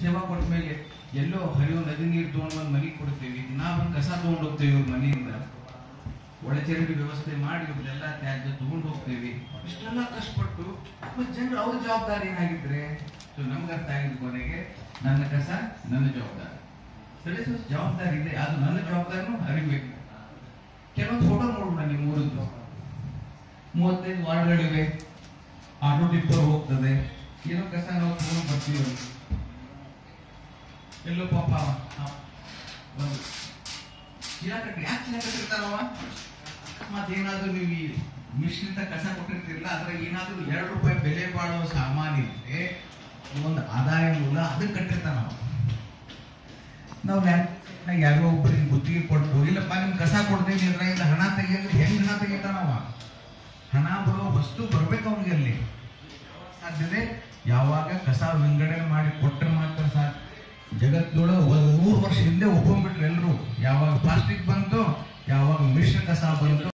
ಸೇವಾ ಕೊಟ್ಟ ಮೇಲೆ ಎಲ್ಲೋ ಹರಿಯೋ ನದಿ ನೀರು ತೊಗೊಂಡು ಬಂದು ಮನೆಗೆ ಕೊಡ್ತೀವಿ ನಾವೊಂದು ಕಸ ತೊಗೊಂಡು ಹೋಗ್ತೀವಿ ಇವ್ರ ಮನೆಯಿಂದ ಒಳಚರಂಡಿ ವ್ಯವಸ್ಥೆ ಮಾಡಿ ಇವ್ರದೆಲ್ಲ ತ್ಯಾಜ್ಯ ತಗೊಂಡು ಹೋಗ್ತೀವಿ ಇಷ್ಟೆಲ್ಲ ಕಷ್ಟಪಟ್ಟು ಮತ್ತೆ ಜನರು ಅವ್ರ ಜವಾಬ್ದಾರಿ ಏನಾಗಿದ್ರೆ ಸೊ ನಮ್ಗೆ ಅರ್ಥ ಆಗಿದ್ದು ಕೊನೆಗೆ ನನ್ನ ಕಸ ನನ್ನ ಜವಾಬ್ದಾರಿ ಸರಿ ಜವಾಬ್ದಾರಿ ಇದೆ ಅದು ನನ್ನ ಜವಾಬ್ದಾರಿನೂ ಅರಿಬೇಕು ಕೆಲವೊಂದು ಫೋಟೋ ನೋಡೋಣ ನಿಮ್ಮ ಊರದ್ದು ಮೂವತ್ತೈದು ವಾರ್ಡ್ಗಳಿವೆ ಆಟೋ ಟಿಪ್ಪರ್ ಹೋಗ್ತದೆ ಏನೋ ಕಸ ನಾವು ತಗೊಂಡು ಬರ್ತೀವಿ ಎಲ್ಲೋ ಪಾಪ ಆ, ಒಂದು ಚೀಲ ಕಟ್ಟಿ ಯಾಕೆ ಚೀಲ ಕಟ್ಟಿರ್ತಾರವ ಮತ್ತೇನಾದ್ರೂ ನೀವು ಈ ಮಿಶ್ರಿತ ಕಸ ಕೊಟ್ಟಿರ್ತಿರಲ್ಲ ಅದ್ರಾಗ ಏನಾದ್ರೂ ಎರಡು ರೂಪಾಯಿ ಬೆಲೆ ಬಾಳುವ ಸಾಮಾನು ಇದ್ರೆ ಒಂದು ಆದಾಯ ಮೂಲ ಅದಕ್ಕೆ ಕಟ್ಟಿರ್ತಾನ ನಾವು ನಾವು ಬ್ಯಾಂಕ್ನಾಗ ಯಾರೋ ಒಬ್ಬರಿಗೆ ಗುತ್ತಿಗೆ ಕೊಟ್ಟು ಇಲ್ಲಪ್ಪ ನಿಮ್ ಕಸ ಕೊಡ್ತೀನಿ ಅದ್ರಾಗಿಂದ ಹಣ ತೆಗಿಯೋದು ಹೆಂಗ್ ಹಣ ತೆಗಿತಾನವ ಹಣ ಬರೋ ವಸ್ತು ಬರ್ಬೇಕು ಅವ್ನಿಗೆ ಅಲ್ಲಿ ಸಾಧ್ಯತೆ ಯಾವಾಗ ಕಸ ವಿಂಗಡಣೆ ಮಾಡಿ ಕೊಟ್ಟರೆ ಮಾತ್ರ ಸಾಧ್ಯ ಜಗತ್ತೊಳಗೆ ಒಂದು ನೂರು ವರ್ಷ ಹಿಂದೆ ಒಪ್ಕೊಂಡ್ಬಿಟ್ರು ಎಲ್ಲರೂ ಯಾವಾಗ ಪ್ಲಾಸ್ಟಿಕ್ ಬಂತು ಯಾವಾಗ ಮಿಶ್ರ ಕಸ ಬಂತು